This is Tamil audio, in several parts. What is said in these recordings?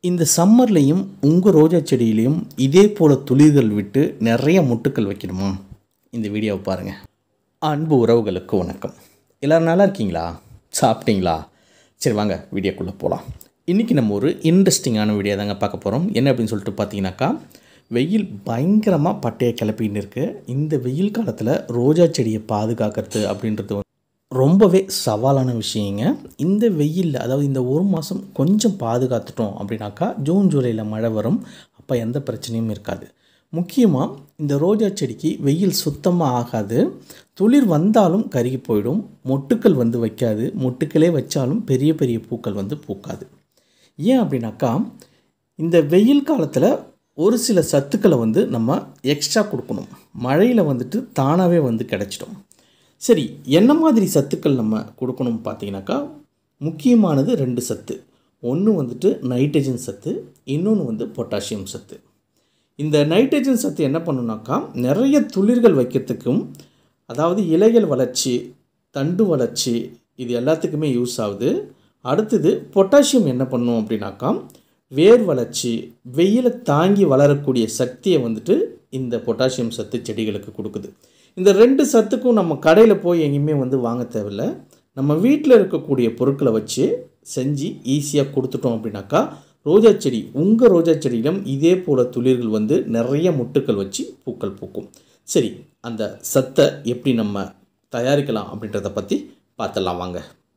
இந்த சம்மர்லேயும் உங்கள் ரோஜா செடியிலையும் இதே போல் துளிர்கள் விட்டு நிறைய முட்டுக்கள் வைக்கணுமா இந்த வீடியோவை பாருங்கள் அன்பு உறவுகளுக்கு வணக்கம் எல்லோரும் நல்லா இருக்கீங்களா சாப்பிட்டீங்களா சரி வாங்க வீடியோக்குள்ளே போகலாம் இன்றைக்கி நம்ம ஒரு இன்ட்ரெஸ்டிங்கான வீடியோ தாங்க பார்க்க போகிறோம் என்ன அப்படின்னு சொல்லிட்டு பார்த்தீங்கன்னாக்கா வெயில் பயங்கரமாக பட்டையை கிளப்பின்னு இருக்குது இந்த வெயில் காலத்தில் ரோஜா செடியை பாதுகாக்கிறது அப்படின்றது வந்து ரொம்பவே சவாலான விஷயங்க இந்த வெயிலில் அதாவது இந்த ஒரு மாதம் கொஞ்சம் பாதுகாத்துட்டோம் அப்படின்னாக்கா ஜூன் ஜூலையில் மழை வரும் அப்போ எந்த பிரச்சனையும் இருக்காது முக்கியமாக இந்த ரோஜா செடிக்கு வெயில் சுத்தமாக ஆகாது துளிர் வந்தாலும் கருகி போயிடும் மொட்டுக்கள் வந்து வைக்காது மொட்டுக்களே வச்சாலும் பெரிய பெரிய பூக்கள் வந்து பூக்காது ஏன் அப்படின்னாக்கா இந்த வெயில் காலத்தில் ஒரு சில சத்துக்களை வந்து நம்ம எக்ஸ்ட்ரா கொடுக்கணும் மழையில் வந்துட்டு தானாகவே வந்து கிடச்சிடும் சரி என்ன மாதிரி சத்துக்கள் நம்ம கொடுக்கணும் பார்த்தீங்கன்னாக்கா முக்கியமானது ரெண்டு சத்து ஒன்று வந்துட்டு நைட்ரஜன் சத்து இன்னொன்று வந்து பொட்டாசியம் சத்து இந்த நைட்ரஜன் சத்து என்ன பண்ணுனாக்கா நிறைய துளிர்கள் வைக்கிறதுக்கும் அதாவது இலைகள் வளர்ச்சி தண்டு வளர்ச்சி இது எல்லாத்துக்குமே யூஸ் ஆகுது அடுத்தது பொட்டாசியம் என்ன பண்ணும் அப்படின்னாக்கா வேர் வளர்ச்சி வெயிலை தாங்கி வளரக்கூடிய சக்தியை வந்துட்டு இந்த பொட்டாசியம் சத்து செடிகளுக்கு கொடுக்குது இந்த ரெண்டு சத்துக்கும் நம்ம கடையில் போய் எங்கேயுமே வந்து வாங்க தேவையில்ல நம்ம வீட்டில் இருக்கக்கூடிய பொருட்களை வச்சு செஞ்சு ஈஸியாக கொடுத்துட்டோம் அப்படின்னாக்கா ரோஜா செடி உங்கள் ரோஜா செடியிலும் இதே போல் துளிர்கள் வந்து நிறைய முட்டுக்கள் வச்சு பூக்கள் பூக்கும் சரி அந்த சத்தை எப்படி நம்ம தயாரிக்கலாம் அப்படின்றத பற்றி பார்த்துடலாம் வாங்க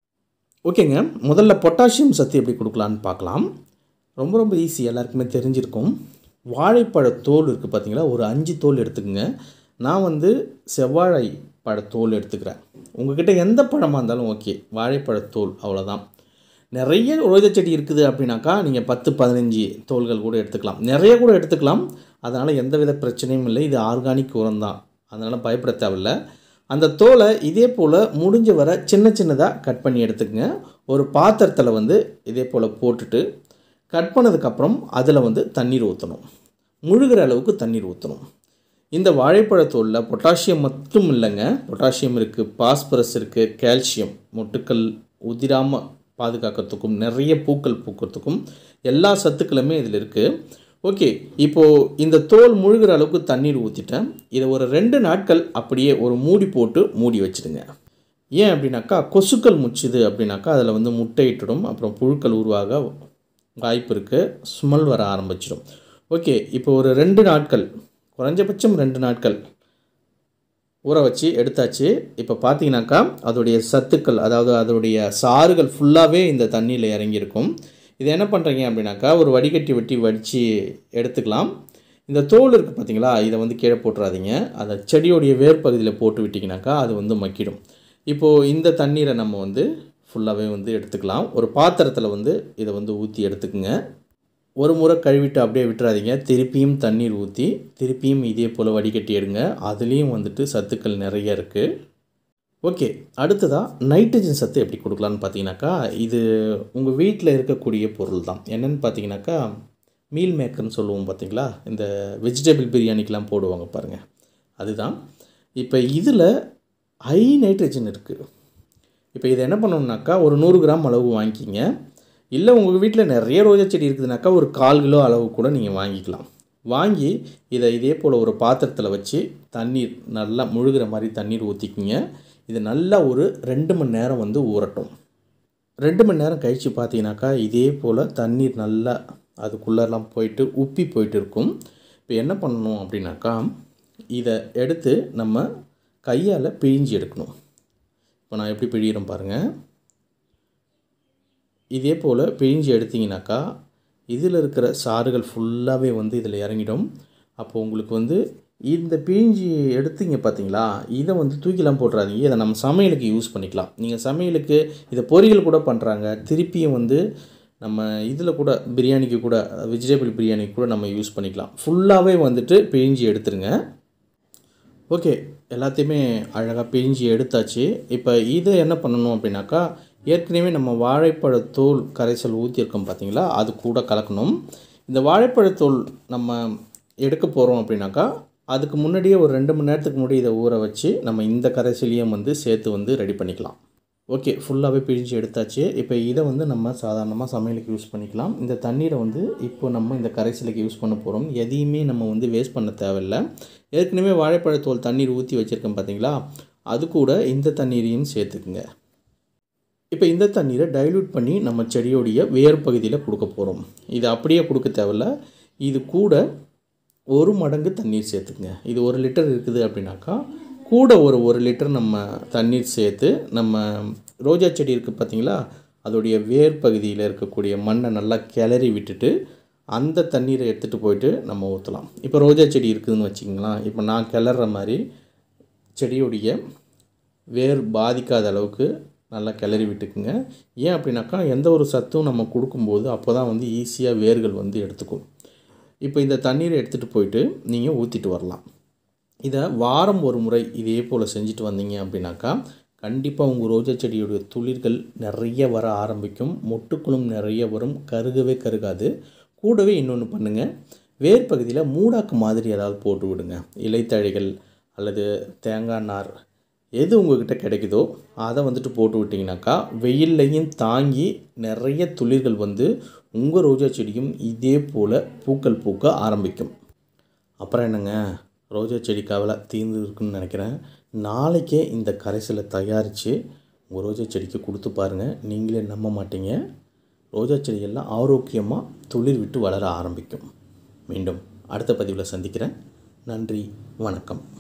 ஓகேங்க முதல்ல பொட்டாசியம் சத்து எப்படி கொடுக்கலான்னு பார்க்கலாம் ரொம்ப ரொம்ப ஈஸி எல்லாருக்குமே தெரிஞ்சிருக்கும் வாழைப்பழ தோல் இருக்குது பார்த்தீங்களா ஒரு அஞ்சு தோல் எடுத்துக்கோங்க நான் வந்து செவ்வாழை பழத்தோல் எடுத்துக்கிறேன் உங்ககிட்ட எந்த பழமாக இருந்தாலும் ஓகே வாழைப்பழத்தோல் அவ்வளோதான் நிறைய ரோஜா செடி இருக்குது அப்படின்னாக்கா நீங்கள் பத்து பதினஞ்சு தோல்கள் கூட எடுத்துக்கலாம் நிறைய கூட எடுத்துக்கலாம் அதனால் எந்த வித பிரச்சனையும் இல்லை இது ஆர்கானிக் உரம் தான் அதனால் பயப்பட தேவையில்ல அந்த தோலை இதே போல் முடிஞ்ச வர சின்ன சின்னதாக கட் பண்ணி எடுத்துக்கங்க ஒரு பாத்திரத்தில் வந்து இதே போல் போட்டுட்டு கட் பண்ணதுக்கப்புறம் அதில் வந்து தண்ணீர் ஊற்றணும் முழுகிற அளவுக்கு தண்ணீர் ஊற்றணும் இந்த வாழைப்பழத்தோலில் பொட்டாசியம் மட்டும் இல்லைங்க பொட்டாசியம் இருக்குது பாஸ்பரஸ் இருக்குது கால்சியம் மொட்டுக்கள் உதிராமல் பாதுகாக்கிறதுக்கும் நிறைய பூக்கள் பூக்கிறதுக்கும் எல்லா சத்துக்களுமே இதில் இருக்குது ஓகே இப்போது இந்த தோல் முழுகிற அளவுக்கு தண்ணீர் ஊற்றிட்டேன் இதை ஒரு ரெண்டு நாட்கள் அப்படியே ஒரு மூடி போட்டு மூடி வச்சுடுங்க ஏன் அப்படின்னாக்கா கொசுக்கள் முச்சுது அப்படின்னாக்கா அதில் வந்து முட்டையிட்டுடும் அப்புறம் புழுக்கள் உருவாக வாய்ப்பு இருக்குது ஸ்மெல் வர ஆரம்பிச்சிடும் ஓகே இப்போ ஒரு ரெண்டு நாட்கள் குறைஞ்சபட்சம் ரெண்டு நாட்கள் ஊற வச்சு எடுத்தாச்சு இப்போ பார்த்தீங்கன்னாக்கா அதோடைய சத்துக்கள் அதாவது அதோடைய சாறுகள் ஃபுல்லாகவே இந்த தண்ணியில் இறங்கியிருக்கும் இது என்ன பண்ணுறீங்க அப்படின்னாக்கா ஒரு வடிகட்டி வெட்டி வடித்து எடுத்துக்கலாம் இந்த தோல் இருக்குது பார்த்தீங்களா இதை வந்து கீழே போட்டுறாதீங்க அந்த செடியோடைய வேர் பகுதியில் போட்டு விட்டிங்கனாக்கா அது வந்து மக்கிடும் இப்போது இந்த தண்ணீரை நம்ம வந்து ஃபுல்லாகவே வந்து எடுத்துக்கலாம் ஒரு பாத்திரத்தில் வந்து இதை வந்து ஊற்றி எடுத்துக்குங்க ஒரு முறை கழுவிட்டு அப்படியே விட்டுறாதீங்க திருப்பியும் தண்ணீர் ஊற்றி திருப்பியும் இதே போல் வடிகட்டி எடுங்க அதுலேயும் வந்துட்டு சத்துக்கள் நிறைய இருக்குது ஓகே அடுத்ததாக நைட்ரஜன் சத்து எப்படி கொடுக்கலான்னு பார்த்தீங்கன்னாக்கா இது உங்கள் வீட்டில் இருக்கக்கூடிய பொருள் தான் என்னென்னு பார்த்தீங்கன்னாக்கா மீல் மேக்கர்னு சொல்லுவோம் பார்த்தீங்களா இந்த வெஜிடபிள் பிரியாணிக்கெலாம் போடுவாங்க பாருங்கள் அதுதான் இப்போ இதில் ஹை நைட்ரஜன் இருக்குது இப்போ இதை என்ன பண்ணணுன்னாக்கா ஒரு நூறு கிராம் அளவு வாங்கிக்கிங்க இல்லை உங்கள் வீட்டில் நிறைய ரோஜா செடி இருக்குதுனாக்கா ஒரு கால் கிலோ அளவு கூட நீங்கள் வாங்கிக்கலாம் வாங்கி இதை இதே போல் ஒரு பாத்திரத்தில் வச்சு தண்ணீர் நல்லா முழுகிற மாதிரி தண்ணீர் ஊற்றிக்கிங்க இது நல்லா ஒரு ரெண்டு மணி நேரம் வந்து ஊறட்டும் ரெண்டு மணி நேரம் கழித்து பார்த்தீங்கன்னாக்கா இதே போல் தண்ணீர் நல்லா அதுக்குள்ளெல்லாம் போயிட்டு உப்பி போயிட்டு இருக்கும் இப்போ என்ன பண்ணணும் அப்படின்னாக்கா இதை எடுத்து நம்ம கையால் பிழிஞ்சு எடுக்கணும் இப்போ நான் எப்படி பிழிகிறேன் பாருங்கள் இதே போல் பிழிஞ்சு எடுத்திங்கனாக்கா இதில் இருக்கிற சாறுகள் ஃபுல்லாகவே வந்து இதில் இறங்கிடும் அப்போ உங்களுக்கு வந்து இந்த பிழிஞ்சி எடுத்தீங்க பார்த்தீங்களா இதை வந்து தூக்கிலாம் போட்டுறாதீங்க இதை நம்ம சமையலுக்கு யூஸ் பண்ணிக்கலாம் நீங்கள் சமையலுக்கு இதை பொரியல் கூட பண்ணுறாங்க திருப்பியும் வந்து நம்ம இதில் கூட பிரியாணிக்கு கூட வெஜிடபிள் பிரியாணிக்கு கூட நம்ம யூஸ் பண்ணிக்கலாம் ஃபுல்லாகவே வந்துட்டு பிழிஞ்சி எடுத்துருங்க ஓகே எல்லாத்தையுமே அழகாக பிழிஞ்சி எடுத்தாச்சு இப்போ இதை என்ன பண்ணணும் அப்படின்னாக்கா ஏற்கனவே நம்ம வாழைப்பழத்தோல் கரைசல் ஊற்றியிருக்கோம் பார்த்தீங்களா அது கூட கலக்கணும் இந்த வாழைப்பழத்தோல் நம்ம எடுக்க போகிறோம் அப்படின்னாக்கா அதுக்கு முன்னாடியே ஒரு ரெண்டு மணி நேரத்துக்கு முன்னாடி இதை ஊற வச்சு நம்ம இந்த கரைசலையும் வந்து சேர்த்து வந்து ரெடி பண்ணிக்கலாம் ஓகே ஃபுல்லாகவே பிழிஞ்சு எடுத்தாச்சு இப்போ இதை வந்து நம்ம சாதாரணமாக சமையலுக்கு யூஸ் பண்ணிக்கலாம் இந்த தண்ணீரை வந்து இப்போ நம்ம இந்த கரைசலுக்கு யூஸ் பண்ண போகிறோம் எதையுமே நம்ம வந்து வேஸ்ட் பண்ண தேவையில்ல ஏற்கனவே வாழைப்பழத்தோல் தண்ணீர் ஊற்றி வச்சுருக்கேன் பார்த்தீங்களா அது கூட இந்த தண்ணீரையும் சேர்த்துக்குங்க இப்போ இந்த தண்ணீரை டைல்யூட் பண்ணி நம்ம செடியோடைய வேர் பகுதியில் கொடுக்க போகிறோம் இது அப்படியே கொடுக்க தேவையில்ல இது கூட ஒரு மடங்கு தண்ணீர் சேர்த்துக்குங்க இது ஒரு லிட்டர் இருக்குது அப்படின்னாக்கா கூட ஒரு ஒரு லிட்டர் நம்ம தண்ணீர் சேர்த்து நம்ம ரோஜா செடி இருக்குது பார்த்தீங்களா அதோடைய வேர் பகுதியில் இருக்கக்கூடிய மண்ணை நல்லா கிளறி விட்டுட்டு அந்த தண்ணீரை எடுத்துகிட்டு போயிட்டு நம்ம ஊற்றலாம் இப்போ ரோஜா செடி இருக்குதுன்னு வச்சிங்களேன் இப்போ நான் கிளற மாதிரி செடியுடைய வேர் பாதிக்காத அளவுக்கு நல்லா கிளறி விட்டுக்குங்க ஏன் அப்படின்னாக்கா எந்த ஒரு சத்தும் நம்ம கொடுக்கும்போது அப்போ தான் வந்து ஈஸியாக வேர்கள் வந்து எடுத்துக்கும் இப்போ இந்த தண்ணீரை எடுத்துகிட்டு போயிட்டு நீங்கள் ஊற்றிட்டு வரலாம் இதை வாரம் ஒரு முறை இதே போல் செஞ்சுட்டு வந்தீங்க அப்படின்னாக்கா கண்டிப்பாக உங்கள் ரோஜா செடியுடைய துளிர்கள் நிறைய வர ஆரம்பிக்கும் மொட்டுக்களும் நிறைய வரும் கருகவே கருகாது கூடவே இன்னொன்று பண்ணுங்கள் வேர் பகுதியில் மூடாக்கு மாதிரி ஏதாவது போட்டு விடுங்க இலைத்தழைகள் அல்லது தேங்காய் நார் எது உங்ககிட்ட கிடைக்குதோ அதை வந்துட்டு போட்டு விட்டிங்கனாக்கா வெயில்லையும் தாங்கி நிறைய துளிர்கள் வந்து உங்கள் ரோஜா செடியும் இதே போல் பூக்கள் பூக்க ஆரம்பிக்கும் அப்புறம் என்னங்க ரோஜா செடி கவலை தீர்ந்து இருக்குன்னு நினைக்கிறேன் நாளைக்கே இந்த கரைசலை தயாரித்து உங்கள் ரோஜா செடிக்கு கொடுத்து பாருங்கள் நீங்களே நம்ப மாட்டீங்க ரோஜா செடியெல்லாம் ஆரோக்கியமாக துளிர் விட்டு வளர ஆரம்பிக்கும் மீண்டும் அடுத்த பதிவில் சந்திக்கிறேன் நன்றி வணக்கம்